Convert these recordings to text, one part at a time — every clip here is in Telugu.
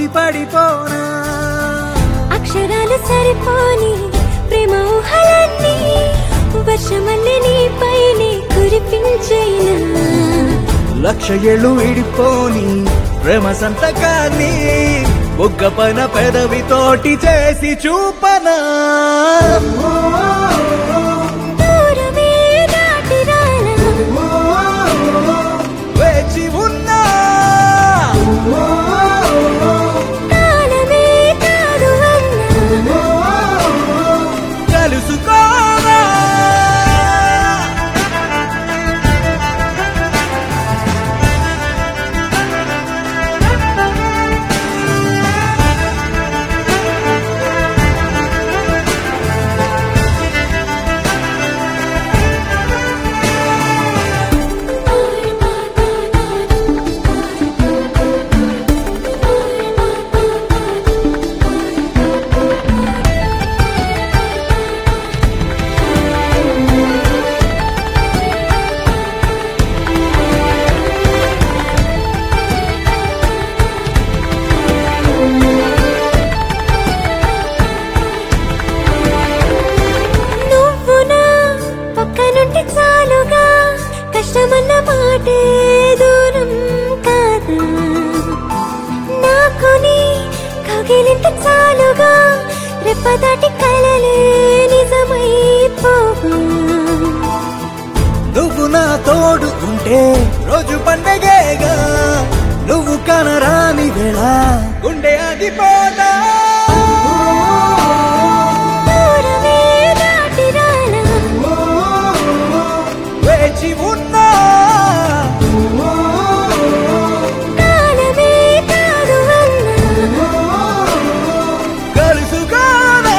ముడిపడిపోనా అక్షరాలు సరిపోని ప్రేమ ఊహలన్నీ వర్షమల్లె నీపైనే కురిపించైనా లక్ష ఏళ్ళు విడిపోని ప్రేమ సంతకాన్ని బుగ్గ పైన పెదవితోటి చేసి చూపనా దూరమే దాటి రానా వేచి ఉన్నా కాలమే కాదు అన్నా తెలుసుకోనా నువ్వు నా పక్క నుండి చాలుగా కష్టమన్న మాటే దూరం కాదా నాకు నీ కగిలింత చాలుగా రెప్పదాటి కలలే నిజమైపోవా నువ్వు నా తోడు ఉంటే రోజు పండగేగా నువ్వు కనరాని వేళ గుండె ఆగిపోదా దూరమే దాటి రానా వేచి ఉన్నా కాలమే కాదు అన్నా కలుసుకోనా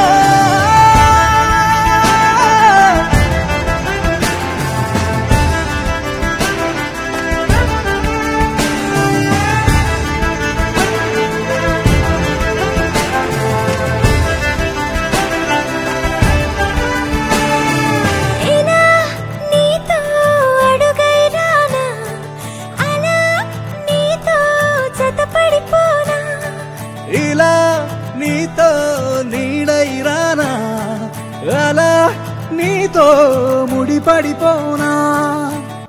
ఇలా నీతో అడుగై రానా అలా నీతో జతపడిపోనా ఇలా నీతో నీడై రానా అలా నీతో ముడిపడిపోనా